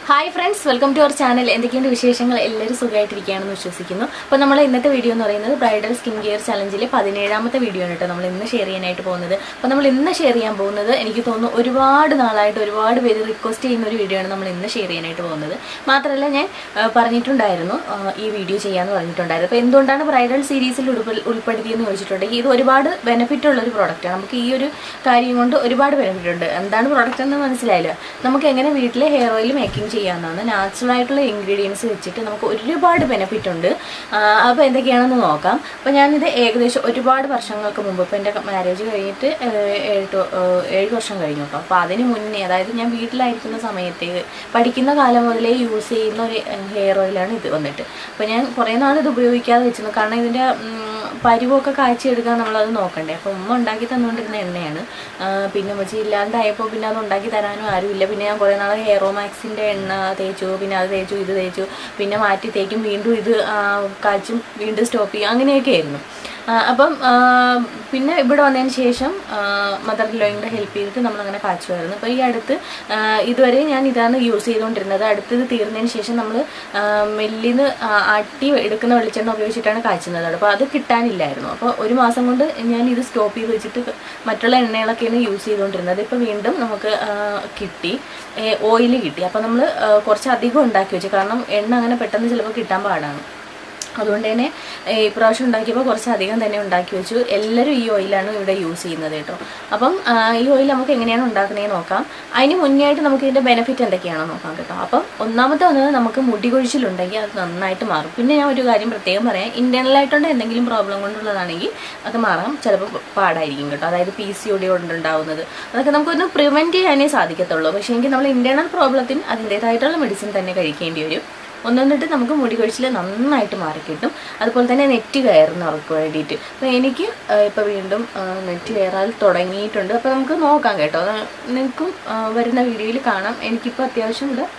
hi friends welcome to our channel എന്തൊക്കെയുണ്ട് വിശേഷങ്ങൾ എല്ലാവരും സുഖമായിട്ടിരിക്കുകയാണെന്ന് വിശ്വസിക്കുന്നു അപ്പോൾ നമ്മൾ ഇന്നത്തെ വീഡിയോ എന്ന് പറയുന്നത് ബ്രൈഡൽ സ്കിൻ കെയർ ചലഞ്ചിലെ പതിനേഴാമത്തെ വീഡിയോ ആണ് കേട്ടോ നമ്മൾ ഇന്ന് ഷെയർ ചെയ്യാനായിട്ട് പോകുന്നത് അപ്പോൾ നമ്മൾ ഇന്ന് ഷെയർ ചെയ്യാൻ പോകുന്നത് എനിക്ക് തോന്നുന്നു ഒരുപാട് നാളായിട്ട് ഒരുപാട് പേര് റിക്വസ്റ്റ് ചെയ്യുന്ന ഒരു വീഡിയോ ആണ് നമ്മൾ ഇന്ന് ഷെയർ ചെയ്യാനായിട്ട് പോകുന്നത് മാത്രമല്ല ഞാൻ ആ, പറഞ്ഞിട്ടുണ്ടായിരുന്നു ആ, ഈ വീഡിയോ ചെയ്യാമെന്ന് പറഞ്ഞിട്ടുണ്ടായിരുന്നു അപ്പോൾ എന്തുകൊണ്ടാണ് ബ്രൈഡൽ സീരീസിൽ ഉൾപ്പെ- ഉൾപ്പെടുത്തിയെന്ന് ചോദിച്ചിട്ടുണ്ടെങ്കിൽ ഇത് ഒരുപാട് ബെനിഫിറ്റ് ഉള്ള ഒരു പ്രോഡക്റ്റാണ് നമുക്ക് ഈ ഒരു കാര്യം കൊണ്ട് ഒരുപാട് ബെനിഫിറ്റ് ഉണ്ട് എന്താണ് പ്രോഡക്റ്റ് എന്ന് മനസ്സിലായില്ല നമുക്ക് എങ്ങനെ വീട്ടിൽ ഹെയർ ഓയിൽ മേക്കിംഗ് ചെയ്യാവുന്നതാണ് നാച്ചുറൽ ആയിട്ടുള്ള ഇൻഗ്രീഡിയൻസ് വെച്ചിട്ട് നമുക്ക് ഒരുപാട് ബെനിഫിറ്റ് ഉണ്ട് അപ്പോൾ എന്തൊക്കെയാണെന്ന് നോക്കാം അപ്പോൾ ഞാനിത് ഏകദേശം ഒരുപാട് വർഷങ്ങൾക്ക് മുമ്പ് ഇപ്പോൾ എൻ്റെ മാരേജ് കഴിഞ്ഞിട്ട് ഏഹ്, ഏഴ് ടു- ഏഹ്, ഏഴ് വർഷം കഴിഞ്ഞു കേട്ടോ അപ്പോൾ അതിന് മുന്നേ അതായത് ഞാൻ വീട്ടിലായിരിക്കുന്ന സമയത്ത് പഠിക്കുന്ന കാലം മുതലേ യൂസ് ചെയ്യുന്ന ഒരു ഹെയർ ഓയിലാണ് ഇത് വന്നിട്ട് അപ്പോൾ ഞാൻ കുറേ നാൾ ഇത് ഉപയോഗിക്കാതെ വെച്ചിരുന്നു കാരണം ഇതിൻ്റെ ഉം, പരിവൊക്കെ കാഴ്ചയെടുക്കാൻ നമ്മളത് നോക്കണ്ടേ അപ്പോൾ ഉമ്മ ഉണ്ടാക്കി തന്നുകൊണ്ടിരുന്ന എണ്ണയാണ് ആ, പിന്നെ ഉമ്മച്ചി ഇല്ലാണ്ടായപ്പോൾ പിന്നെ അത് ഉണ്ടാക്കി തരാനും ആരുമില്ല പിന്നെ ഞാൻ കുറേ നാൾ ഹെയറോ മാക്സിൻ്റെ എണ്ണ തേച്ചു പിന്നെ അത് തേച്ചു ഇത് തേച്ചു പിന്നെ മാറ്റി തേക്കും വീണ്ടും ഇത് ആ, കാച്ചും വീണ്ടും സ്റ്റോപ്പ് ചെയ്യും അങ്ങനെയൊക്കെ ആയിരുന്നു ആ, അപ്പം ആ, പിന്നെ ഇവിടെ വന്നതിന് ശേഷം മദർ ലോയിൻ്റെ ഹെൽപ്പ് ചെയ്തിട്ട് നമ്മളങ്ങനെ കാച്ചുമായിരുന്നു അപ്പോൾ ഈ അടുത്ത് ആ, ഇതുവരെ ഞാൻ ഇതാണ് യൂസ് ചെയ്തുകൊണ്ടിരുന്നത് അടുത്തത് തീർന്നതിന് ശേഷം നമ്മൾ മെല്ലിന്ന് ആ, ആട്ടി എടുക്കുന്ന വെളിച്ചെണ്ണ ഉപയോഗിച്ചിട്ടാണ് കാച്ചുന്നത് അപ്പോൾ അത് കിട്ടാനില്ലായിരുന്നു അപ്പോൾ ഒരു മാസം കൊണ്ട് ഞാൻ ഇത് സ്റ്റോപ്പ് ചെയ്ത് വെച്ചിട്ട് മറ്റുള്ള എണ്ണകളൊക്കെയാണ് യൂസ് ചെയ്തുകൊണ്ടിരുന്നത് ഇപ്പോൾ വീണ്ടും നമുക്ക് ആ, കിട്ടി ഓയിൽ കിട്ടി അപ്പോൾ നമ്മൾ കുറച്ച് അധികം ഉണ്ടാക്കി വെച്ചു കാരണം എണ്ണ അങ്ങനെ പെട്ടെന്ന് ചിലപ്പോൾ കിട്ടാൻ പാടാണ് അതുകൊണ്ട് തന്നെ ഏഹ്, ഇപ്രാവശ്യം ഉണ്ടാക്കിയപ്പോൾ കുറച്ച് അധികം തന്നെ ഉണ്ടാക്കി വെച്ചു എല്ലാവരും ഈ ഓയിലാണ് ഇവിടെ യൂസ് ചെയ്യുന്നത് കേട്ടോ അപ്പം ആ, ഈ ഓയിൽ നമുക്ക് എങ്ങനെയാണ് ഉണ്ടാക്കുന്നതെന്ന് നോക്കാം അതിന് മുന്നേ ആയിട്ട് നമുക്ക് ഇതിൻ്റെ ബെനിഫിറ്റ് എന്തൊക്കെയാണെന്ന് നോക്കാം കേട്ടോ അപ്പം ഒന്നാമത്തെ വന്നത് നമുക്ക് മുടി കൊഴിച്ചിലുണ്ടെങ്കിൽ അത് നന്നായിട്ട് മാറും പിന്നെ ഞാൻ ഒരു കാര്യം പ്രത്യേകം പറയാം ഇൻറ്റേർണലായിട്ടുണ്ട് എന്തെങ്കിലും പ്രോബ്ലം കൊണ്ടുള്ളതാണെങ്കിൽ അത് മാറാം ചിലപ്പോൾ പാടായിരിക്കും കേട്ടോ അതായത് പി സി ഒ ഡി കൊണ്ടുണ്ടാവുന്നത് അതൊക്കെ നമുക്കൊന്ന് പ്രിവെൻറ്റ് ചെയ്യാനേ സാധിക്കത്തുള്ളൂ പക്ഷേ എങ്കിൽ നമ്മൾ ഇൻറ്റേർണൽ പ്രോബ്ലത്തിന് അതിൻ്റേതായിട്ടുള്ള മെഡിസിൻ തന്നെ കഴിക്കേണ്ടി വരും ഒന്നൊന്നിട്ട് നമുക്ക് മുടി കൊഴിച്ചിൽ നന്നായിട്ട് മാറിക്കിട്ടും അതുപോലെ തന്നെ നെറ്റ് കയറുന്നവർക്ക് വേണ്ടിയിട്ട് അപ്പോൾ എനിക്ക് ഇപ്പോൾ വീണ്ടും ആ, നെറ്റ് കയറാൻ തുടങ്ങിയിട്ടുണ്ട് അപ്പോൾ നമുക്ക് നോക്കാം കേട്ടോ അത് നിങ്ങൾക്കും ആ, വരുന്ന വീഡിയോയിൽ കാണാം എനിക്കിപ്പോൾ അത്യാവശ്യം ഇവിടെ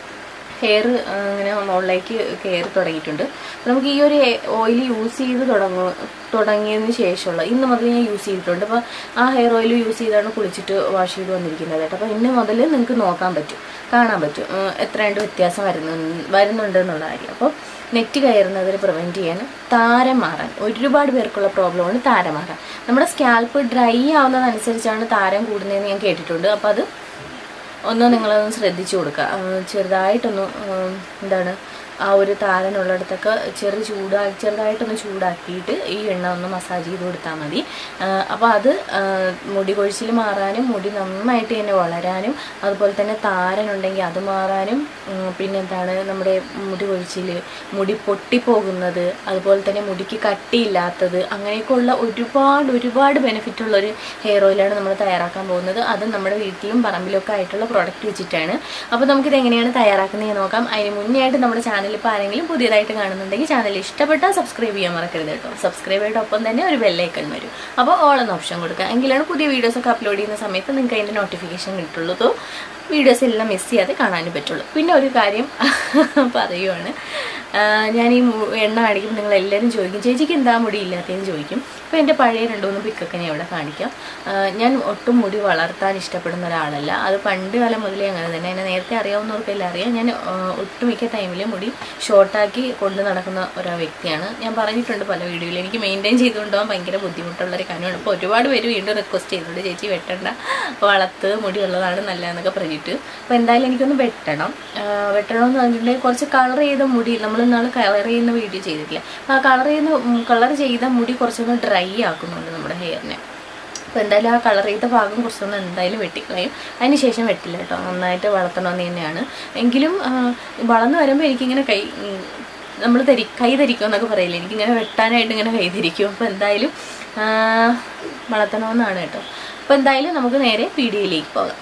ഹെയർ ഇങ്ങനെ മുകളിലേക്ക് കയറി തുടങ്ങിയിട്ടുണ്ട് അപ്പോൾ നമുക്ക് ഈ ഒരു ഓയിൽ യൂസ് ചെയ്ത് തുടങ്ങും തുടങ്ങിയതിന് ശേഷമുള്ള ഇന്ന് മുതൽ ഞാൻ യൂസ് ചെയ്തിട്ടുണ്ട് അപ്പോൾ ആ ഹെയർ ഓയിൽ യൂസ് ചെയ്താണ് കുളിച്ചിട്ട് വാഷ് ചെയ്ത് വന്നിരിക്കുന്നത് കേട്ടോ അപ്പോൾ ഇന്ന് മുതൽ നിങ്ങൾക്ക് നോക്കാൻ പറ്റും കാണാൻ പറ്റും ഉം, എത്രയുണ്ട് വ്യത്യാസം വരുന്നു വരുന്നുണ്ട് എന്നുള്ള കാര്യം അപ്പോൾ നെറ്റ് കയറുന്നതിന് പ്രിവെൻറ്റ് ചെയ്യാൻ താരം മാറാൻ ഒരുപാട് പേർക്കുള്ള പ്രോബ്ലമാണ് താരം മാറാൻ നമ്മുടെ സ്കാൽപ്പ് ഡ്രൈ ആവുന്നതനുസരിച്ചാണ് താരം കൂടുന്നതെന്ന് ഞാൻ കേട്ടിട്ടുണ്ട് അപ്പോൾ അത് ഒന്ന് നിങ്ങളൊന്ന് ശ്രദ്ധിച്ചു കൊടുക്കുക ആ, ചെറുതായിട്ടൊന്ന് ഉം, എന്താണ് ആ ഒരു താരനുള്ളിടത്തൊക്കെ ചെറു ചൂടാ ചെറുതായിട്ടൊന്ന് ചൂടാക്കിയിട്ട് ഈ എണ്ണ ഒന്ന് മസാജ് ചെയ്ത് കൊടുത്താൽ മതി അപ്പോൾ അത് ആ, മുടി കൊഴിച്ചിൽ മാറാനും മുടി നന്നായിട്ട് തന്നെ വളരാനും അതുപോലെ തന്നെ താരനുണ്ടെങ്കിൽ അത് മാറാനും ഉം, പിന്നെന്താണ് നമ്മുടെ മുടി കൊഴിച്ചിൽ മുടി പൊട്ടിപ്പോകുന്നത് അതുപോലെ തന്നെ മുടിക്ക് കട്ടിയില്ലാത്തത് അങ്ങനെയൊക്കെയുള്ള ഒരുപാട് ഒരുപാട് ബെനിഫിറ്റ് ഉള്ള ഒരു ഹെയർ ഓയിലാണ് നമ്മൾ തയ്യാറാക്കാൻ പോകുന്നത് അത് നമ്മുടെ വീട്ടിലും പറമ്പിലൊക്കെ ആയിട്ടുള്ള പ്രോഡക്റ്റ് വെച്ചിട്ടാണ് അപ്പോൾ നമുക്കിത് എങ്ങനെയാണ് തയ്യാറാക്കുന്നത് നോക്കാം അതിന് മുന്നേ ആയിട്ട് നമ്മുടെ ചാനൽ ഇപ്പോൾ ആരെങ്കിലും പുതിയതായിട്ട് കാണുന്നുണ്ടെങ്കിൽ ചാനൽ ഇഷ്ടപ്പെട്ടാൽ സബ്സ്ക്രൈബ് ചെയ്യാൻ മറക്കരുത് കേട്ടോ സബ്സ്ക്രൈബ് ചെയ്ത ഒപ്പം തന്നെ ഒരു ബെല്ലൈക്കൺ വരും അപ്പോൾ ഓൾ എന്ന ഓപ്ഷൻ കൊടുക്കുക എങ്കിലാണ് പുതിയ വീഡിയോസ് ഒക്കെ അപ്ലോഡ് ചെയ്യുന്ന സമയത്ത് നിങ്ങൾക്ക് അതിൻ്റെ നോട്ടിഫിക്കേഷൻ കിട്ടുള്ളൂ തോ വീഡിയോസ് എല്ലാം മിസ് ചെയ്യാതെ കാണാനും പറ്റുള്ളൂ പിന്നെ ഒരു കാര്യം പറയുവാണ് ആ, ഞാൻ ഈ മു- എണ്ണ കാണിക്കുമ്പോൾ നിങ്ങൾ എല്ലാവരും ചോദിക്കും ചേച്ചിക്ക് എന്താ മുടി ഇല്ലാത്തതെന്ന് ചോദിക്കും അപ്പോൾ എൻ്റെ പഴയ രണ്ട് മൂന്ന് പിക്കൊക്കെ ഞാൻ ഇവിടെ കാണിക്കാം ആ, ഞാൻ ഒട്ടും മുടി വളർത്താൻ ഇഷ്ടപ്പെടുന്ന ഒരാളല്ല അത് പണ്ട് കാലം മുതലേ അങ്ങനെ തന്നെ എന്നെ നേരത്തെ അറിയാവുന്നവർക്കെല്ലാം അറിയാം ഞാൻ ആ, ഒട്ടുമിക്ക ടൈമിൽ മുടി ഷോർട്ടാക്കി കൊണ്ട് നടക്കുന്ന ഒരു വ്യക്തിയാണ് ഞാൻ പറഞ്ഞിട്ടുണ്ട് പല വീഡിയോയിൽ എനിക്ക് മെയിൻറ്റെയിൻ ചെയ്തുകൊണ്ടുപോകാൻ ഭയങ്കര ബുദ്ധിമുട്ടുള്ള ഒരു കാര്യമാണ് അപ്പോൾ ഒരുപാട് പേര് വീണ്ടും റിക്വസ്റ്റ് ചെയ്തിട്ടുണ്ട് ചേച്ചി വെട്ടണ്ട വളർത്ത് മുടി ഉള്ളതാണ് നല്ലതെന്നൊക്കെ പറഞ്ഞിട്ട് അപ്പോൾ എന്തായാലും എനിക്കൊന്ന് വെട്ടണം ആ, വെട്ടണം എന്ന് പറഞ്ഞിട്ടുണ്ടെങ്കിൽ കുറച്ച് കളർ ചെയ്ത മുടി നമ്മൾ ഇന്നാൾ കളർ ചെയ്യുന്ന വീഡിയോ ചെയ്തിട്ടില്ല അപ്പോൾ ആ കളർ ചെയ്യുന്ന കളർ ചെയ്ത മുടി കുറച്ചൊന്ന് ഡ്രൈ ആക്കുന്നുണ്ട് നമ്മുടെ ഹെയറിനെ അപ്പോൾ എന്തായാലും ആ കളർ ചെയ്ത ഭാഗം കുറച്ചൊന്ന് എന്തായാലും വെട്ടിക്കളയും അതിന് ശേഷം വെട്ടില്ല കേട്ടോ നന്നായിട്ട് വളർത്തണമെന്ന് തന്നെയാണ് എങ്കിലും ആ, വളർന്നു വരുമ്പോൾ എനിക്കിങ്ങനെ കൈ നമ്മൾ ധരി കൈ ധരിക്കും എന്നൊക്കെ പറയില്ലേ എനിക്കിങ്ങനെ വെട്ടാനായിട്ട് ഇങ്ങനെ കൈ ധരിക്കും അപ്പോൾ എന്തായാലും ആ, വളർത്തണമെന്നാണ് കേട്ടോ അപ്പോൾ എന്തായാലും നമുക്ക് നേരെ വീഡിയോയിലേക്ക് പോകാം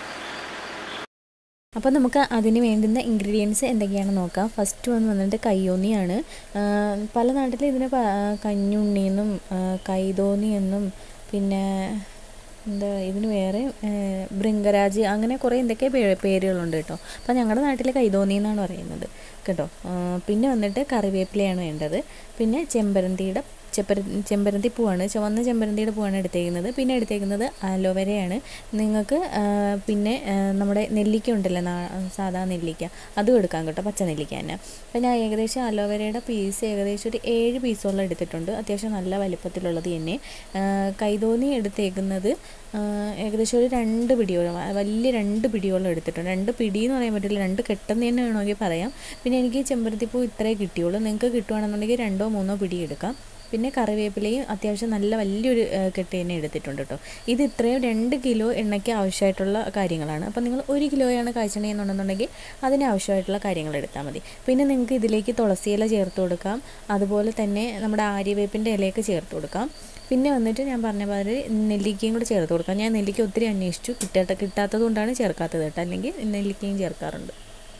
അപ്പോൾ നമുക്ക് അതിന് വേണ്ടുന്ന ഇൻഗ്രീഡിയൻസ് എന്തൊക്കെയാണെന്ന് നോക്കാം ഫസ്റ്റ് വന്ന് വന്നിട്ട് കയ്യോന്നിയാണ് ആ, പല നാട്ടിലും ഇതിന് പ- കഞ്ഞുണ്ണി എന്നും ആ, കൈതോന്നി എന്നും പിന്നെ എന്താ ഇതിന് വേറെ ആ, ഭൃംഗരാജ് അങ്ങനെ കുറേ എന്തൊക്കെ പേ- പേരുകളുണ്ട് കേട്ടോ അപ്പോൾ ഞങ്ങളുടെ നാട്ടിൽ കൈതോന്നി എന്നാണ് പറയുന്നത് കേട്ടോ ആ, പിന്നെ വന്നിട്ട് കറിവേപ്പിലയാണ് വേണ്ടത് പിന്നെ ചെമ്പരന്തിയുടെ ചെപ്പര ചെമ്പരത്തി പൂവാണ് ചുവന്ന ചെമ്പരത്തിയുടെ പൂവാണ് എടുത്തേക്കുന്നത് പിന്നെ എടുത്തേക്കുന്നത് അലോവേരയാണ് നിങ്ങൾക്ക് ആ, പിന്നെ ആ, നമ്മുടെ നെല്ലിക്ക ഉണ്ടല്ലോ നാ സാധാ നെല്ലിക്ക അതും എടുക്കാം കേട്ടോ പച്ച നെല്ലിക്ക തന്നെ അപ്പോൾ ഞാൻ ഏകദേശം അലോവേരയുടെ പീസ് ഏകദേശം ഒരു ഏഴ് പീസോളം എടുത്തിട്ടുണ്ട് അത്യാവശ്യം നല്ല വലിപ്പത്തിലുള്ളത് തന്നെ ആ, കൈതോന്നി എടുത്തേക്കുന്നത് ആ, ഏകദേശം ഒരു രണ്ട് പിടിയോളം ആ, വലിയ രണ്ട് പിടിയോളം എടുത്തിട്ടുണ്ട് രണ്ട് പിടി എന്ന് പറയാൻ പറ്റില്ല രണ്ട് കെട്ടെന്ന് തന്നെ വേണമെങ്കിൽ പറയാം പിന്നെ എനിക്ക് ചെമ്പരത്തിപ്പൂ ഇത്രേ കിട്ടിയുള്ളൂ നിങ്ങൾക്ക് കിട്ടുവാണെന്നുണ്ടെങ്കിൽ രണ്ടോ മൂന്നോ പിടി എടുക്കാം പിന്നെ കറിവേപ്പിലയും അത്യാവശ്യം നല്ല വലിയൊരു ആ, കെട്ട് തന്നെ എടുത്തിട്ടുണ്ട് കേട്ടോ ഇത് ഇത്രയും രണ്ട് കിലോ എണ്ണയ്ക്ക് ആവശ്യമായിട്ടുള്ള കാര്യങ്ങളാണ് അപ്പോൾ നിങ്ങൾ ഒരു കിലോയാണ് കാഴ്ചണെന്നുണ്ടെന്നുണ്ടെങ്കിൽ അതിന് ആവശ്യമായിട്ടുള്ള കാര്യങ്ങൾ എടുത്താൽ മതി പിന്നെ നിങ്ങൾക്ക് ഇതിലേക്ക് തുളസിയില ചേർത്ത് കൊടുക്കാം അതുപോലെ തന്നെ നമ്മുടെ ആര്യവേപ്പിൻ്റെ ഇലയൊക്കെ ചേർത്ത് കൊടുക്കാം പിന്നെ വന്നിട്ട് ഞാൻ പറഞ്ഞ പോലെ നെല്ലിക്കയും കൂടെ ചേർത്ത് കൊടുക്കാം ഞാൻ നെല്ലിക്ക ഒത്തിരി അന്വേഷിച്ചു കിട്ടാത്ത കിട്ടാത്തത് കൊണ്ടാണ് ചേർക്കാത്തത് കേട്ടോ അല്ലെങ്കിൽ നെല്ലിക്കയും ചേർക്കാറുണ്ട്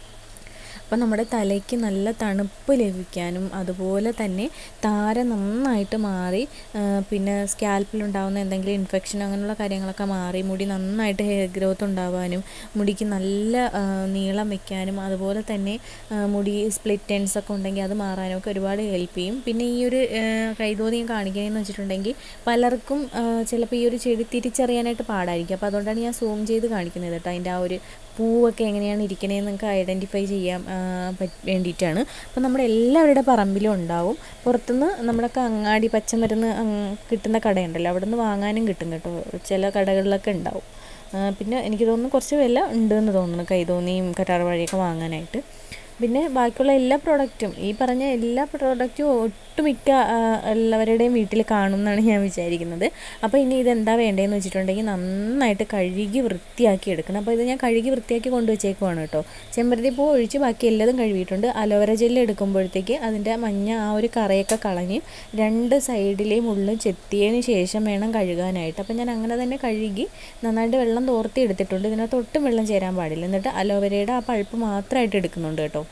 അപ്പം നമ്മുടെ തലയ്ക്ക് നല്ല തണുപ്പ് ലഭിക്കാനും അതുപോലെ തന്നെ താര നന്നായിട്ട് മാറി ആ, പിന്നെ സ്കാൽപ്പിലുണ്ടാകുന്ന എന്തെങ്കിലും ഇൻഫെക്ഷൻ അങ്ങനെയുള്ള കാര്യങ്ങളൊക്കെ മാറി മുടി നന്നായിട്ട് ഹെയർ ഗ്രോത്ത് ഉണ്ടാവാനും മുടിക്ക് നല്ല ആ, നീളം വെക്കാനും അതുപോലെ തന്നെ ആ, മുടി സ്പ്ലിറ്റ് എൻഡ്സ് ഒക്കെ ഉണ്ടെങ്കിൽ അത് മാറാനും ഒക്കെ ഒരുപാട് ഹെൽപ്പ് ചെയ്യും പിന്നെ ഈ ഒരു ആ, കൈതോന്നിയും കാണിക്കണമെന്ന് വെച്ചിട്ടുണ്ടെങ്കിൽ പലർക്കും ചിലപ്പോൾ ഈ ഒരു ചെടി തിരിച്ചറിയാനായിട്ട് പാടായിരിക്കും അപ്പോൾ അതുകൊണ്ടാണ് ഞാൻ സൂം ചെയ്ത് കാണിക്കുന്നത് കേട്ടോ അതിൻ്റെ ആ ഒരു പൂവൊക്കെ എങ്ങനെയാണ് ഇരിക്കണേന്ന് നിങ്ങൾക്ക് ഐഡൻറ്റിഫൈ ചെയ്യാൻ ആ, പറ്റ് വേണ്ടിയിട്ടാണ് അപ്പോൾ നമ്മുടെ എല്ലാവരുടെ പറമ്പിലും ഉണ്ടാവും പുറത്തുനിന്ന് നമ്മളൊക്കെ അങ്ങാടി പച്ചമരുന്ന് അങ് കിട്ടുന്ന കടയുണ്ടല്ലോ അവിടെ നിന്ന് വാങ്ങാനും കിട്ടും കേട്ടോ ചില കടകളിലൊക്കെ ഉണ്ടാവും ആ, പിന്നെ എനിക്ക് തോന്നുന്നു കുറച്ച് വില ഉണ്ടെന്ന് തോന്നുന്നു കൈതോന്നിയും കറ്റാർ വഴിയൊക്കെ വാങ്ങാനായിട്ട് പിന്നെ ബാക്കിയുള്ള എല്ലാ പ്രോഡക്റ്റും ഈ പറഞ്ഞ എല്ലാ പ്രോഡക്റ്റും ഒട്ടുമിക്ക ആ, എല്ലാവരുടെയും വീട്ടിൽ കാണും എന്നാണ് ഞാൻ വിചാരിക്കുന്നത് അപ്പോൾ ഇനി ഇതെന്താ വേണ്ടതെന്ന് വെച്ചിട്ടുണ്ടെങ്കിൽ നന്നായിട്ട് കഴുകി വൃത്തിയാക്കി എടുക്കണം അപ്പോൾ ഇത് ഞാൻ കഴുകി വൃത്തിയാക്കി കൊണ്ടുവച്ചേക്കുവാണ് കേട്ടോ ചെമ്പരത്തി പൂ ഒഴിച്ച് ബാക്കി എല്ലാതും കഴുകിയിട്ടുണ്ട് അലോവേര ജെല്ല് എടുക്കുമ്പോഴത്തേക്ക് അതിൻ്റെ മഞ്ഞ ആ ഒരു കറയൊക്കെ കളഞ്ഞ് രണ്ട് സൈഡിലെയും ഉള്ളും ചെത്തിയതിന് ശേഷം വേണം കഴുകാനായിട്ട് അപ്പോൾ ഞാൻ അങ്ങനെ തന്നെ കഴുകി നന്നായിട്ട് വെള്ളം തോർത്തി എടുത്തിട്ടുണ്ട് ഇതിനകത്ത് ഒട്ടും വെള്ളം ചേരാൻ പാടില്ല എന്നിട്ട് അലോവേരയുടെ ആ പൾപ്പ് മാത്രമായിട്ട് എടുക്കുന്നുണ്ട് കേട്ടോ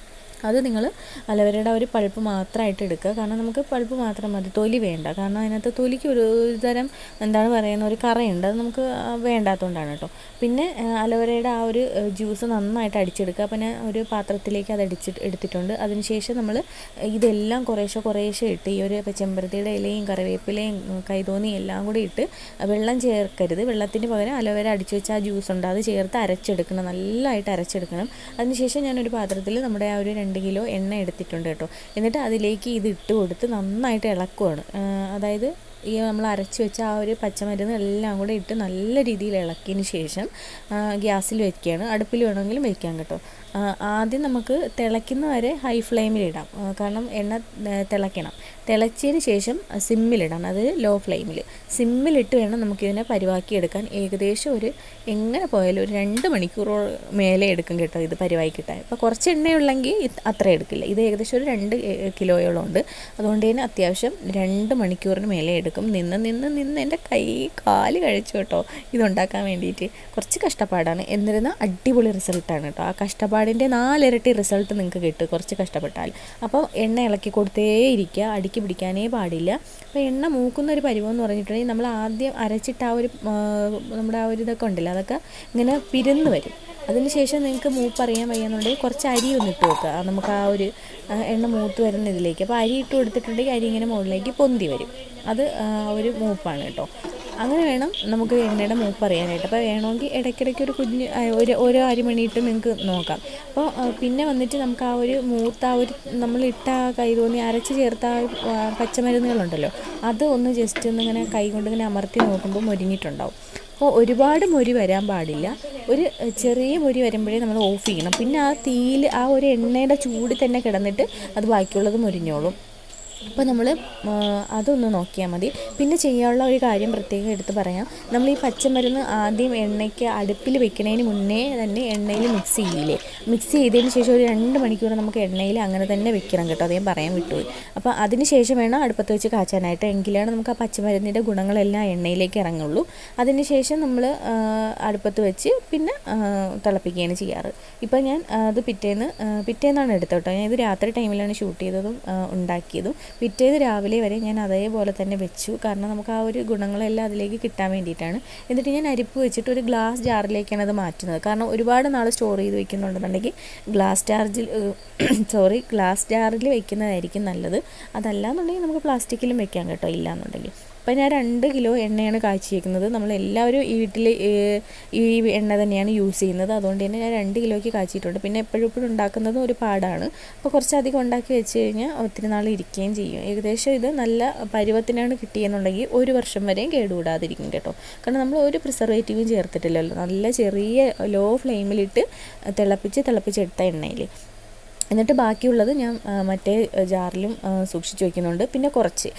അത് നിങ്ങൾ അലവരയുടെ ഒരു പൾപ്പ് മാത്രമായിട്ട് എടുക്കുക കാരണം നമുക്ക് പൾപ്പ് മാത്രം മതി തൊലി വേണ്ട കാരണം അതിനകത്ത് തൊലിക്ക് ഒരു ഒരു തരം എന്താണ് പറയുന്ന ഒരു കറയുണ്ട് അത് നമുക്ക് ആ, വേണ്ടാത്തതുകൊണ്ടാണ് കേട്ടോ പിന്നെ ആ, അലോവേരയുടെ ആ ഒരു ആ, ജ്യൂസ് നന്നായിട്ട് അടിച്ചെടുക്കുക അപ്പം ഞാൻ ഒരു പാത്രത്തിലേക്ക് അത് അടിച്ചിട്ട് എടുത്തിട്ടുണ്ട് അതിനുശേഷം നമ്മൾ ഇതെല്ലാം കുറേശ്ശെ കുറേശ്ശെ ഇട്ട് ഈ ഒരു ചെമ്പരത്തിയുടെ ഇലയും കറിവേപ്പിലയും ഉം, കൈതോന്നിയും എല്ലാം കൂടി ഇട്ട് വെള്ളം ചേർക്കരുത് വെള്ളത്തിന് പകരം അലോവേര അടിച്ചു വെച്ച ആ ജ്യൂസ് ഉണ്ട് അത് ചേർത്ത് അരച്ചെടുക്കണം നല്ലതായിട്ട് അരച്ചെടുക്കണം അതിനുശേഷം ഞാനൊരു പാത്രത്തിൽ നമ്മുടെ ആ ഒരു രണ്ട് കിലോ എണ്ണ എടുത്തിട്ടുണ്ട് കേട്ടോ എന്നിട്ട് അതിലേക്ക് ഇത് ഇട്ട് കൊടുത്ത് നന്നായിട്ട് ഇളക്കുവാണ് ആ, അതായത് ഈ നമ്മൾ അരച്ച് വെച്ച ആ ഒരു പച്ചമരുന്ന് എല്ലാം കൂടെ ഇട്ട് നല്ല രീതിയിൽ ഇളക്കിയതിന് ശേഷം ആ, ഗ്യാസിൽ വെക്കുകയാണ് അടുപ്പിൽ വേണമെങ്കിലും വെക്കാം കേട്ടോ ആ, ആദ്യം നമുക്ക് തിളയ്ക്കുന്ന വരെ ഹൈ ഫ്ലെയിമിലിടാം ആ, കാരണം എണ്ണ ആ, തിളയ്ക്കണം തിളച്ചതിന് ശേഷം സിമ്മിലിടാം അത് ലോ ഫ്ലെയിമിൽ സിമ്മിലിട്ട് വേണം നമുക്കിതിനെ പരിവാക്കി എടുക്കാൻ ഏകദേശം ഒരു എങ്ങനെ പോയാലും ഒരു രണ്ട് മണിക്കൂറോ മേലെ എടുക്കും കേട്ടോ ഇത് പരിവാക്കി കിട്ടാൻ ഇപ്പോൾ കുറച്ച് എണ്ണയുള്ളെങ്കിൽ ഇത് അത്ര എടുക്കില്ല ഇത് ഏകദേശം ഒരു രണ്ട് എ- കിലോയോളം ഉണ്ട് അതുകൊണ്ട് തന്നെ അത്യാവശ്യം രണ്ട് മണിക്കൂറിന് മേലെ എടുക്കും നിന്ന് നിന്ന് നിന്ന് എൻ്റെ കൈ കാല് കഴിച്ചു കേട്ടോ ഇതുണ്ടാക്കാൻ വേണ്ടിയിട്ട് കുറച്ച് കഷ്ടപ്പാടാണ് എന്നിരുന്നാൽ അടിപൊളി റിസൾട്ടാണ് കേട്ടോ ആ കഷ്ടപ്പാടിൻ്റെ നാലിരട്ടി റിസൾട്ട് നിങ്ങൾക്ക് കിട്ടും കുറച്ച് കഷ്ടപ്പെട്ടാൽ അപ്പോൾ എണ്ണ ഇളക്കി കൊടുത്തേ ഇരിക്കുക അടുക്കി പിടിക്കാനേ പാടില്ല അപ്പോൾ എണ്ണ മൂക്കുന്ന ഒരു പരുവം എന്ന് പറഞ്ഞിട്ടുണ്ടെങ്കിൽ നമ്മൾ ആദ്യം അരച്ചിട്ട് ആ ഒരു ആ, നമ്മുടെ ആ ഒരു ഇതൊക്കെ ഉണ്ടല്ലോ അതൊക്കെ ഇങ്ങനെ പിരന്ന് വരും അതിനുശേഷം നിങ്ങൾക്ക് മൂപ്പറിയാൻ വയ്യാന്നുണ്ടെങ്കിൽ കുറച്ച് അരി ഒന്ന് ഇട്ട് വെക്കുക ആ നമുക്ക് ആ ഒരു ആ, എണ്ണ മൂത്ത് വരുന്ന ഇതിലേക്ക് അപ്പോൾ അരി ഇട്ട് കൊടുത്തിട്ടുണ്ടെങ്കിൽ അരി ഇങ്ങനെ മുകളിലേക്ക് പൊന്തി വരും അത് ആ, ഒരു മൂപ്പാണ് കേട്ടോ അങ്ങനെ വേണം നമുക്ക് എണ്ണയുടെ മൂപ്പ് അറിയാനായിട്ട് അപ്പോൾ വേണമെങ്കിൽ ഇടയ്ക്കിടയ്ക്ക് ഒരു കുഞ്ഞ് ആ, ഒരു ഓരോ അരിമണിയിട്ട് നിങ്ങൾക്ക് നോക്കാം അപ്പോൾ ആ, പിന്നെ വന്നിട്ട് നമുക്ക് ആ ഒരു മൂത്ത ആ ഒരു നമ്മൾ ഇട്ട ആ കൈ തോന്നി അരച്ച് ചേർത്ത ആ ഒരു, ആ, പച്ചമരുന്നുകളുണ്ടല്ലോ അത് ഒന്ന് ജസ്റ്റ് ഒന്ന് ഇങ്ങനെ കൈ കൊണ്ട് ഇങ്ങനെ അമർത്തി നോക്കുമ്പോൾ മൊരിഞ്ഞിട്ടുണ്ടാവും അപ്പോൾ ഒരുപാട് മൊരി വരാൻ പാടില്ല ഒരു എഹ്, ചെറിയ മൊരി വരുമ്പോഴേ നമ്മൾ ഓഫ് ചെയ്യണം പിന്നെ ആ തീയിൽ ആ ഒരു എണ്ണയുടെ ചൂടിൽ തന്നെ കിടന്നിട്ട് അത് ബാക്കിയുള്ളത് മൊരിഞ്ഞോളും അപ്പോൾ നമ്മൾ അതൊന്ന് നോക്കിയാൽ മതി പിന്നെ ചെയ്യാനുള്ള ഒരു കാര്യം പ്രത്യേകം എടുത്ത് പറയാം നമ്മൾ ഈ പച്ചമരുന്ന് ആദ്യം എണ്ണയ്ക്ക് അടുപ്പിൽ വെക്കുന്നതിന് മുന്നേ തന്നെ എണ്ണയിൽ മിക്സ് ചെയ്യില്ലേ മിക്സ് ചെയ്തതിന് ശേഷം ഒരു രണ്ട് മണിക്കൂർ നമുക്ക് എണ്ണയിൽ അങ്ങനെ തന്നെ വെക്കണം കേട്ടോ അത് ഞാൻ പറയാൻ വിട്ടുപോയി അപ്പോൾ അതിന് ശേഷം വേണം അടുപ്പത്ത് വെച്ച് കാച്ചാനായിട്ട് എങ്കിലാണ് നമുക്ക് ആ പച്ചമരുന്നിൻ്റെ ഗുണങ്ങളെല്ലാം എണ്ണയിലേക്ക് ഇറങ്ങുള്ളൂ അതിന് ശേഷം നമ്മൾ അടുപ്പത്ത് വെച്ച് പിന്നെ ആ, തിളപ്പിക്കുകയാണ് ചെയ്യാറ് ഇപ്പോൾ ഞാൻ ആ, അത് പിറ്റേന്ന് ആ, പിറ്റേന്നാണ് എടുത്തത് കേട്ടോ ഞാൻ ഇത് രാത്രി ടൈമിലാണ് ഷൂട്ട് ചെയ്തതും ആ, ഉണ്ടാക്കിയതും പിറ്റേത് രാവിലെ വരെ ഞാൻ അതേപോലെ തന്നെ വെച്ചു കാരണം നമുക്ക് ആ ഒരു ഗുണങ്ങളെല്ലാം അതിലേക്ക് കിട്ടാൻ വേണ്ടിയിട്ടാണ് എന്നിട്ട് ഞാൻ അരിപ്പ് വെച്ചിട്ട് ഒരു ഗ്ലാസ് ജാറിലേക്കാണ് അത് മാറ്റുന്നത് കാരണം ഒരുപാട് നാൾ സ്റ്റോർ ചെയ്ത് വെക്കുന്നുണ്ടെന്നുണ്ടെങ്കിൽ ഗ്ലാസ് ജാർജിൽ സോറി ഗ്ലാസ് ജാറിൽ വെക്കുന്നതായിരിക്കും നല്ലത് അതല്ലാന്നുണ്ടെങ്കിൽ നമുക്ക് പ്ലാസ്റ്റിക്കിലും വെക്കാം കേട്ടോ ഇല്ലാന്നുണ്ടെങ്കിൽ അപ്പം ഞാൻ രണ്ട് കിലോ എണ്ണയാണ് കാച്ചി വയ്ക്കുന്നത് നമ്മൾ എല്ലാവരും ഈ വീട്ടിൽ ഈ എണ്ണ തന്നെയാണ് യൂസ് ചെയ്യുന്നത് അതുകൊണ്ട് തന്നെ ഞാൻ രണ്ട് കിലോയ്ക്ക് കാച്ചിയിട്ടുണ്ട് പിന്നെ എപ്പോഴും എപ്പോഴും ഉണ്ടാക്കുന്നതും ഒരു പാടാണ് അപ്പോൾ കുറച്ചധികം ഉണ്ടാക്കി വെച്ച് കഴിഞ്ഞാൽ ഒത്തിരി നാൾ ഇരിക്കുകയും ചെയ്യും ഏകദേശം ഇത് നല്ല പരുവത്തിനാണ് കിട്ടിയെന്നുണ്ടെങ്കിൽ ഒരു വർഷം വരെയും കേടുകൂടാതിരിക്കും കേട്ടോ കാരണം നമ്മൾ ഒരു പ്രിസർവേറ്റീവും ചേർത്തിട്ടില്ലല്ലോ നല്ല ചെറിയ ലോ ഫ്ലെയിമിലിട്ട് തിളപ്പിച്ച് തിളപ്പിച്ചെടുത്ത എണ്ണയിൽ എന്നിട്ട് ബാക്കിയുള്ളത് ഞാൻ മറ്റേ ജാറിലും സൂക്ഷിച്ച് വയ്ക്കുന്നുണ്ട് പിന്നെ കുറച്ച്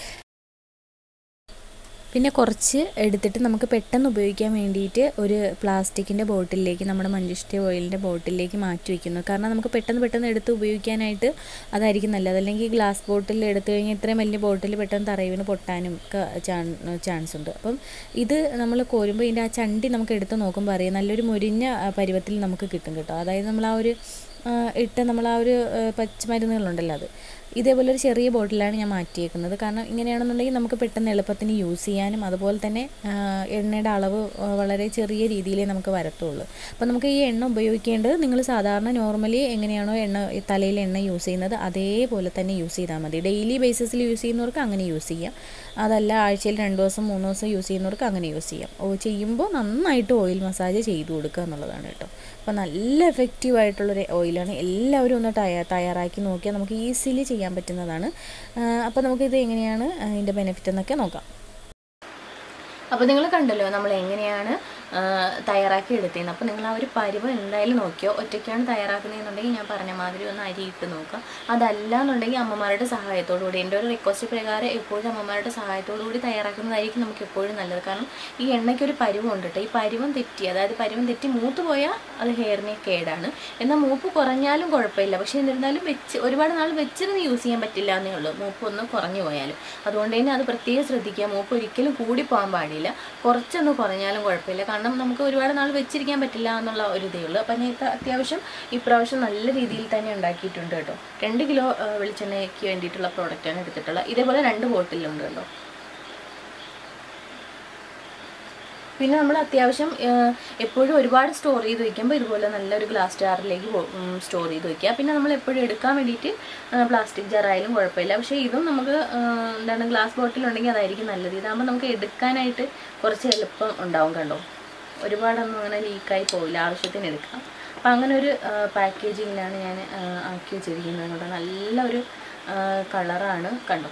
പിന്നെ കുറച്ച് എടുത്തിട്ട് നമുക്ക് പെട്ടെന്ന് ഉപയോഗിക്കാൻ വേണ്ടിയിട്ട് ഒരു പ്ലാസ്റ്റിക്കിൻ്റെ ബോട്ടിലേക്ക് നമ്മുടെ മഞ്ചിഷ്ട ഓയിലിൻ്റെ ബോട്ടിലേക്ക് മാറ്റി വയ്ക്കുന്നു കാരണം നമുക്ക് പെട്ടെന്ന് പെട്ടെന്ന് എടുത്ത് ഉപയോഗിക്കാനായിട്ട് അതായിരിക്കും നല്ലത് അല്ലെങ്കിൽ ഗ്ലാസ് ബോട്ടിൽ എടുത്തു കഴിഞ്ഞാൽ ഇത്രയും വലിയ ബോട്ടിൽ പെട്ടെന്ന് തറയുവിന് പൊട്ടാനും ഒക്കെ ചാൻസ് ഉണ്ട് അപ്പം ഇത് നമ്മൾ കോരുമ്പോൾ ഇതിൻ്റെ ആ ചണ്ടി നമുക്ക് എടുത്ത് നോക്കുമ്പോൾ അറിയാം നല്ലൊരു മുരിഞ്ഞ പരുവത്തിൽ നമുക്ക് കിട്ടും കേട്ടോ അതായത് നമ്മൾ ആ ഒരു ഇട്ട് നമ്മൾ ആ ഒരു പച്ചമരുന്നുകളുണ്ടല്ലോ അത് ഇതേപോലെ ഒരു ചെറിയ ബോട്ടിലാണ് ഞാൻ മാറ്റിയേക്കുന്നത് കാരണം ഇങ്ങനെയാണെന്നുണ്ടെങ്കിൽ നമുക്ക് പെട്ടെന്ന് എളുപ്പത്തിന് യൂസ് ചെയ്യാനും അതുപോലെ തന്നെ എണ്ണയുടെ അളവ് വളരെ ചെറിയ രീതിയിലേ നമുക്ക് വരത്തുള്ളൂ അപ്പോൾ നമുക്ക് ഈ എണ്ണ ഉപയോഗിക്കേണ്ടത് നിങ്ങൾ സാധാരണ നോർമലി എങ്ങനെയാണോ എണ്ണ തലയിൽ എണ്ണ യൂസ് ചെയ്യുന്നത് അതേപോലെ തന്നെ യൂസ് ചെയ്താൽ മതി ഡെയിലി ബേസിസിൽ യൂസ് ചെയ്യുന്നവർക്ക് അങ്ങനെ യൂസ് ചെയ്യാം അതല്ല ആഴ്ചയിൽ രണ്ട് ദിവസം മൂന്ന് ദിവസം യൂസ് ചെയ്യുന്നവർക്ക് അങ്ങനെ യൂസ് ചെയ്യാം ഓ ചെയ്യുമ്പോൾ നന്നായിട്ട് ഓയിൽ മസാജ് ചെയ്ത് കൊടുക്കുക എന്നുള്ളതാണ് കേട്ടോ അപ്പോൾ നല്ല എഫക്റ്റീവ് ആയിട്ടുള്ളൊരു ഓയിലാണ് എല്ലാവരും ഒന്ന് തയ്യാ തയ്യാറാക്കി നോക്കിയാൽ നമുക്ക് ഈസിലി ചെയ്യാൻ പറ്റുന്നതാണ് അപ്പോൾ നമുക്കിത് എങ്ങനെയാണ് അതിൻ്റെ ബെനിഫിറ്റ് എന്നൊക്കെ നോക്കാം അപ്പോൾ നിങ്ങൾ കണ്ടല്ലോ നമ്മൾ എങ്ങനെയാണ് തയ്യാറാക്കി എടുത്തതെന്ന് അപ്പോൾ നിങ്ങൾ ആ ഒരു പരുവം എന്തായാലും നോക്കിയോ ഒറ്റയ്ക്കാണ് തയ്യാറാക്കുന്നതെന്നുണ്ടെങ്കിൽ ഞാൻ പറഞ്ഞ മാതിരി ഒന്ന് അരി ഇട്ട് നോക്കുക അതല്ല എന്നുണ്ടെങ്കിൽ അമ്മമാരുടെ സഹായത്തോടു കൂടി എൻ്റെ ഒരു റിക്വസ്റ്റ് പ്രകാരം എപ്പോഴും അമ്മമാരുടെ സഹായത്തോടു കൂടി തയ്യാറാക്കുന്നതായിരിക്കും നമുക്ക് എപ്പോഴും നല്ലത് കാരണം ഈ എണ്ണയ്ക്ക് ഒരു പരുവം ഉണ്ട് കേട്ടോ ഈ പരുവം തെറ്റി അതായത് പരുവം തെറ്റി മൂത്ത് പോയാൽ അത് ഹെയറിന് കേടാണ് എന്നാൽ മൂപ്പ് കുറഞ്ഞാലും കുഴപ്പമില്ല പക്ഷേ എന്നിരുന്നാലും വെച്ച് ഒരുപാട് നാൾ വെച്ചിരുന്ന് യൂസ് ചെയ്യാൻ പറ്റില്ല എന്നേ ഉള്ളൂ മൂപ്പ് ഒന്ന് കുറഞ്ഞു പോയാലും അതുകൊണ്ട് തന്നെ അത് പ്രത്യേകം ശ്രദ്ധിക്കുക മൂപ്പ് ഒരിക്കലും കൂടി പോകാൻ പാടില്ല കുറച്ചൊന്ന് കുറഞ്ഞാലും കുഴപ്പമില്ല കാരണം നമുക്ക് ഒരുപാട് നാൾ വെച്ചിരിക്കാൻ പറ്റില്ല എന്നുള്ള ഒരു ഇതേ ഉള്ളൂ അപ്പം ഞാൻ ഇപ്പം അത്യാവശ്യം ഇപ്രാവശ്യം നല്ല രീതിയിൽ തന്നെ ഉണ്ടാക്കിയിട്ടുണ്ട് കേട്ടോ രണ്ട് കിലോ വെളിച്ചെണ്ണയ്ക്ക് വേണ്ടിയിട്ടുള്ള പ്രോഡക്റ്റാണ് എടുത്തിട്ടുള്ളത് ഇതേപോലെ രണ്ട് ബോട്ടിലുണ്ട് കേട്ടോ പിന്നെ നമ്മൾ അത്യാവശ്യം എപ്പോഴും ഒരുപാട് സ്റ്റോർ ചെയ്ത് വയ്ക്കുമ്പോൾ ഇതുപോലെ നല്ലൊരു ഗ്ലാസ് ജാറിലേക്ക് സ്റ്റോർ ചെയ്ത് വയ്ക്കുക പിന്നെ നമ്മൾ എപ്പോഴും എടുക്കാൻ വേണ്ടിയിട്ട് പ്ലാസ്റ്റിക് ജാറായാലും കുഴപ്പമില്ല പക്ഷേ ഇതും നമുക്ക് എന്താണ് ഗ്ലാസ് ബോട്ടിലുണ്ടെങ്കിൽ അതായിരിക്കും നല്ലത് ഇതാകുമ്പോൾ നമുക്ക് എടുക്കാനായിട്ട് കുറച്ച് എളുപ്പം ഉണ്ടാവും കണ്ടോ ഒരുപാടൊന്നും അങ്ങനെ ലീക്കായി പോവില്ല ആവശ്യത്തിന് എടുക്കാം അപ്പം അങ്ങനെ ഒരു പാക്കേജിങ്ങിലാണ് ഞാൻ ആക്കി വെച്ചിരിക്കുന്നത് കേട്ടോ നല്ലൊരു കളറാണ് കണ്ടോ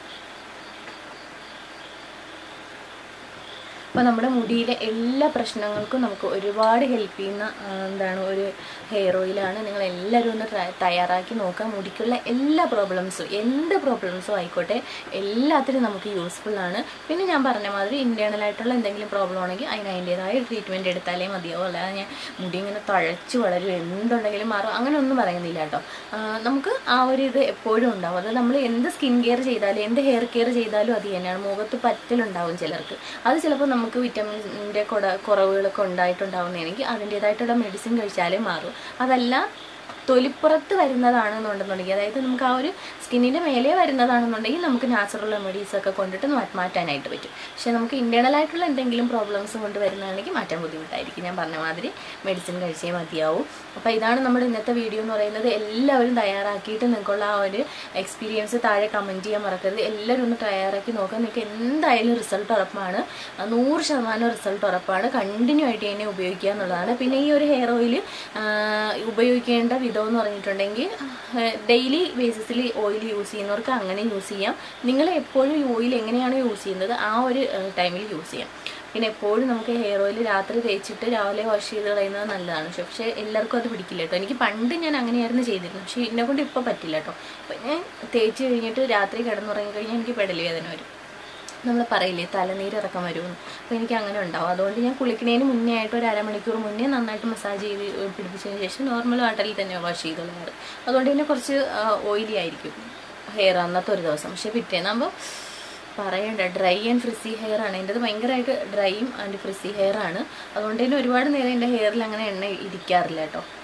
അപ്പോൾ നമ്മുടെ മുടിയിലെ എല്ലാ പ്രശ്നങ്ങൾക്കും നമുക്ക് ഒരുപാട് ഹെൽപ്പ് ചെയ്യുന്ന എന്താണ് ഒരു ഹെയർ ഓയിലാണ് നിങ്ങൾ എല്ലാവരും ഒന്ന് ട്രൈ തയ്യാറാക്കി നോക്കുക മുടിക്കുള്ള എല്ലാ പ്രോബ്ലംസും എന്ത് പ്രോബ്ലംസും ആയിക്കോട്ടെ എല്ലാത്തിനും നമുക്ക് യൂസ്ഫുൾ ആണ് പിന്നെ ഞാൻ പറഞ്ഞ മാതിരി ഇൻറ്റേർണൽ ആയിട്ടുള്ള എന്തെങ്കിലും പ്രോബ്ലം ആണെങ്കിൽ അതിന് അതിൻ്റെതായ ട്രീറ്റ്മെൻറ്റ് എടുത്താലേ മതിയാവും അല്ലാതെ ഞാൻ മുടി ഇങ്ങനെ തഴച്ചു വളരും എന്തുണ്ടെങ്കിലും മാറും അങ്ങനെ ഒന്നും പറയുന്നില്ല കേട്ടോ നമുക്ക് ആ ഒരു ഇത് എപ്പോഴും ഉണ്ടാവും അത് നമ്മൾ എന്ത് സ്കിൻ കെയർ ചെയ്താലും എന്ത് ഹെയർ കെയർ ചെയ്താലും അത് തന്നെയാണ് മുഖത്ത് പറ്റലുണ്ടാവും ചിലർക്ക് അത് ചിലപ്പോൾ നമുക്ക് വിറ്റമിൻ്റെ കുട കുറവുകളൊക്കെ ഉണ്ടായിട്ടുണ്ടാവുന്നതാണെങ്കിൽ അതിൻ്റേതായിട്ടുള്ള മെഡിസിൻ കഴിച്ചാലേ മാറും അതല്ല തൊലിപ്പുറത്ത് വരുന്നതാണെന്നുണ്ടെന്നുണ്ടെങ്കിൽ അതായത് നമുക്ക് ആ ഒരു സ്കിന്നിൻ്റെ മേലെ വരുന്നതാണെന്നുണ്ടെങ്കിൽ നമുക്ക് നാച്ചുറൽ റെമഡീസ് ഒക്കെ കൊണ്ടിട്ട് മാറ്റാനായിട്ട് പറ്റും പക്ഷേ നമുക്ക് ഇൻറ്റേർണൽ ആയിട്ടുള്ള എന്തെങ്കിലും പ്രോബ്ലംസ് കൊണ്ട് വരുന്നതാണെങ്കിൽ മാറ്റാൻ ബുദ്ധിമുട്ടായിരിക്കും ഞാൻ പറഞ്ഞ മാതിരി മെഡിസിൻ കഴിച്ചേ മതിയാവും അപ്പോൾ ഇതാണ് നമ്മുടെ ഇന്നത്തെ വീഡിയോ എന്ന് പറയുന്നത് എല്ലാവരും തയ്യാറാക്കിയിട്ട് നിങ്ങൾക്കുള്ള ആ ഒരു എക്സ്പീരിയൻസ് താഴെ കമൻറ്റ് ചെയ്യാൻ മറക്കരുത് എല്ലാവരും ഒന്ന് തയ്യാറാക്കി നോക്കുക നിങ്ങൾക്ക് എന്തായാലും റിസൾട്ട് ഉറപ്പാണ് നൂറ് ശതമാനം റിസൾട്ട് ഉറപ്പാണ് കണ്ടിന്യൂ ആയിട്ട് തന്നെ ഉപയോഗിക്കുക എന്നുള്ളതാണ് പിന്നെ ഈ ഒരു ഹെയർ ഓയിൽ ഉപയോഗിക്കേണ്ട വിധം എന്ന് പറഞ്ഞിട്ടുണ്ടെങ്കിൽ ഡെയിലി ബേസിസിൽ ഓയിൽ യൂസ് ചെയ്യുന്നവർക്ക് അങ്ങനെ യൂസ് ചെയ്യാം നിങ്ങൾ എപ്പോഴും ഈ ഓയിൽ എങ്ങനെയാണോ യൂസ് ചെയ്യുന്നത് ആ ഒരു ടൈമിൽ യൂസ് ചെയ്യാം പിന്നെ എപ്പോഴും നമുക്ക് ഹെയർ ഓയിൽ രാത്രി തേച്ചിട്ട് രാവിലെ വാഷ് ചെയ്ത് കളയുന്നത് നല്ലതാണ് പക്ഷേ എല്ലാവർക്കും അത് പിടിക്കില്ല കേട്ടോ എനിക്ക് പണ്ട് ഞാൻ അങ്ങനെയായിരുന്നു ചെയ്തിരുന്നത് പക്ഷേ എന്നെ കൊണ്ട് ഇപ്പോൾ പറ്റില്ല കേട്ടോ അപ്പം ഞാൻ തേച്ച് കഴിഞ്ഞിട്ട് രാത്രി കിടന്നുറങ്ങി കഴിഞ്ഞാൽ എനിക്ക് പെടൽ വേദന വരും നമ്മൾ പറയില്ലേ തലനീര് ഇറക്കം വരുമെന്ന് അപ്പോൾ എനിക്ക് അങ്ങനെ ഉണ്ടാവും അതുകൊണ്ട് ഞാൻ കുളിക്കുന്നതിന് മുന്നേ ആയിട്ട് ഒരു അരമണിക്കൂർ മുന്നേ നന്നായിട്ട് മസാജ് ചെയ്ത് പിടിപ്പിച്ചതിന് ശേഷം നോർമൽ വാട്ടറിൽ തന്നെ വാഷ് ചെയ്ത് കളയാറ് അതുകൊണ്ട് തന്നെ കുറച്ച് ഓയിലി ആയിരിക്കും ഹെയർ അന്നത്തെ ഒരു ദിവസം പക്ഷേ പിറ്റേന്നാകുമ്പോൾ പറയണ്ട ഡ്രൈ ആൻഡ് ഫ്രിസി ഹെയർ ആണ് എൻ്റെത് ഭയങ്കരമായിട്ട് ഡ്രൈയും ആൻഡ് ഫ്രിസി ഹെയർ ആണ് അതുകൊണ്ട് തന്നെ ഒരുപാട് നേരം എൻ്റെ ഹെയറിൽ അങ്ങനെ എണ്ണ ഇരിക്കാറില്ല കേട്ടോ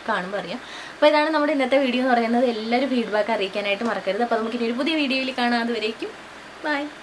കാണുമ്പോൾ അറിയാം അപ്പോൾ ഇതാണ് നമ്മുടെ ഇന്നത്തെ വീഡിയോ എന്ന് പറയുന്നത് എല്ലാവരും ഫീഡ്ബാക്ക് അറിയിക്കാനായിട്ട് മറക്കരുത് അപ്പോൾ നമുക്ക് ഇനി ഒരു പുതിയ വീഡിയോയിൽ കാണാം അതുവരേക്കും ബൈ